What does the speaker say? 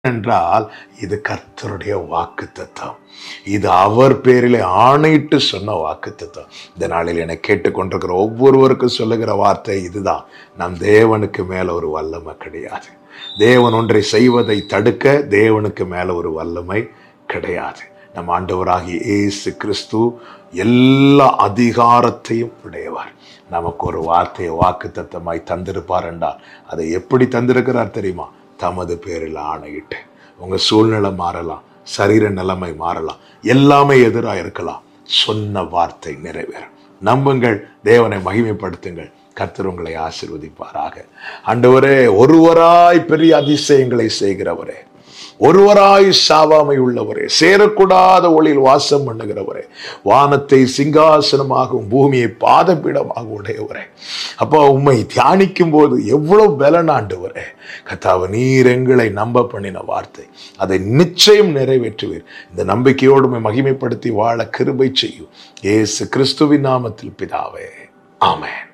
என்றால் இது கர்த்தருடைய வாக்கு தத்துவம் இது அவர் பேரிலே ஆணையிட்டு சொன்ன வாக்கு தத்துவம் இந்த நாளில் என்னை கேட்டுக்கொண்டிருக்கிற ஒவ்வொருவருக்கும் சொல்லுகிற வார்த்தை இதுதான் நம் தேவனுக்கு மேல ஒரு வல்லமை கிடையாது தேவன் ஒன்றை செய்வதை தடுக்க தேவனுக்கு மேல ஒரு வல்லமை கிடையாது நம் ஆண்டவராகிய இயேசு கிறிஸ்து எல்லா அதிகாரத்தையும் உடையவர் நமக்கு ஒரு வார்த்தையை வாக்கு தத்தமாய் தந்திருப்பார் என்றால் அதை எப்படி தந்திருக்கிறார் தெரியுமா தமது பேரில் ஆணையிட்டு உங்க சூழ்நிலை மாறலாம் சரீர நிலைமை மாறலாம் எல்லாமே எதிராக இருக்கலாம் சொன்ன வார்த்தை நிறைவேறும் நம்புங்கள் தேவனை மகிமைப்படுத்துங்கள் கர்த்தர் உங்களை ஆசிர்வதிப்பாராக ஆண்டவரே ஒருவராய் பெரிய அதிசயங்களை செய்கிறவரே ஒருவராய் சாவாமை உள்ளவரே சேரக்கூடாத ஒளியில் வாசம் பண்ணுகிறவரே வானத்தை சிங்காசனமாகவும் பூமியை பாதபீடமாக உடையவரே அப்போ உம்மை தியானிக்கும் போது எவ்வளவு பலனாண்டவரே கத்தாவ நீர் எங்களை நம்ப பண்ணின வார்த்தை அதை நிச்சயம் நிறைவேற்றுவீர் இந்த நம்பிக்கையோடு உம்மை மகிமைப்படுத்தி வாழ கிருபை செய்யும் ஏசு கிறிஸ்துவின் நாமத்தில் பிதாவே ஆமென்